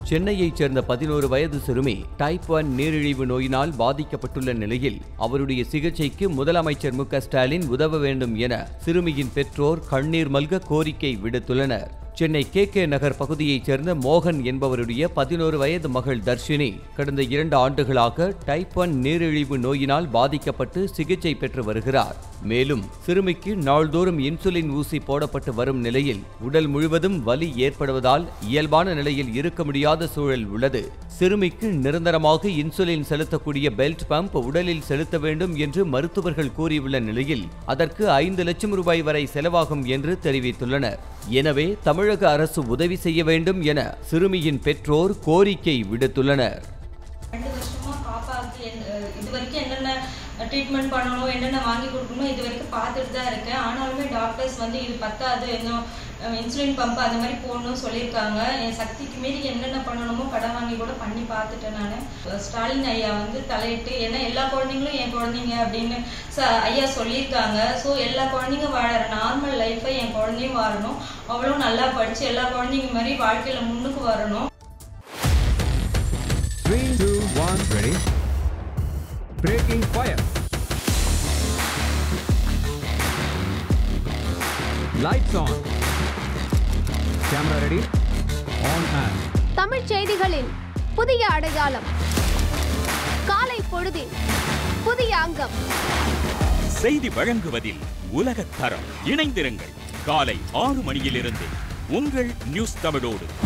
சென்னையைச் சேர்ந்த பதினோரு வயது சிறுமி டைப் ஒன் நீரிழிவு நோயினால் பாதிக்கப்பட்டுள்ள நிலையில் அவருடைய சிகிச்சைக்கு முதலமைச்சர் மு க ஸ்டாலின் உதவ வேண்டும் என சிறுமியின் பெற்றோர் கண்ணீர் மல்க கோரிக்கை விடுத்துள்ளனர் சென்னை கே கே நகர் பகுதியைச் சேர்ந்த மோகன் என்பவருடைய பதினோரு வயது மகள் தர்ஷினி கடந்த இரண்டு ஆண்டுகளாக டைப் ஒன் நீரிழிவு நோயினால் பாதிக்கப்பட்டு சிகிச்சை பெற்று வருகிறார் மேலும் சிறுமிக்கு நாள்தோறும் இன்சுலின் ஊசி போடப்பட்டு வரும் நிலையில் உடல் முழுவதும் வலி ஏற்படுவதால் இயல்பான நிலையில் இருக்க முடியாத சூழல் உள்ளது சிறுமிக்கு நிரந்தரமாக இன்சுலின் செலுத்தக்கூடிய பெல்ட் பம்ப் உடலில் செலுத்த வேண்டும் என்று மருத்துவர்கள் கூறியுள்ள நிலையில் அதற்கு ஐந்து லட்சம் ரூபாய் வரை செலவாகும் என்று தெரிவித்துள்ளனர் எனவே தமிழக அரசு உதவி செய்ய வேண்டும் என சிறுமியின் பெற்றோர் கோரிக்கை விடுத்துள்ளனர் ரெண்டு வருஷமா பாப்பாவுக்கு எந்த- இது வரைக்கும் என்னென்ன ட்ரீட்மெண்ட் பண்ணணும் என்னென்ன வாங்கி கொடுக்கணும் இது வரைக்கும் பார்த்துட்டு தான் இருக்கேன் ஆனாலுமே டாக்டர்ஸ் வந்து இது பத்தாது இன்னும் இன்சுலின் பம்ப் அந்த மாதிரி போடணும்னு சொல்லியிருக்காங்க என் சக்திக்கு மீறி என்னென்ன பண்ணணுமோ கடன் வாங்கி கூட பண்ணி பார்த்துட்டேன் நான் ஸ்டாலின் ஐயா வந்து தலையிட்டு ஏன்னா எல்லா குழந்தைங்களும் என் குழந்தைங்க அப்படின்னு ச ஐயா சொல்லியிருக்காங்க ஸோ எல்லா குழந்தைங்க வாழற நார்மல் லைஃப்பை என் குழந்தையும் வாழணும் அவளும் நல்லா படித்து எல்லா குழந்தைங்க மாதிரி வாழ்க்கையில் முன்னுக்கு வரணும் Three, two, one, ready. Breaking fire. Lights on. Camera ready. On and. தமிழ்ச் செய்திகளின் புதிய அடையாளம் காலை பொழுதின் புதிய அங்கம் செய்தி வழங்குவதில் உலகத் தரம் இணைந்திருங்கள் காலை ஆறு மணியிலிருந்து உங்கள் நியூஸ் தமிழோடு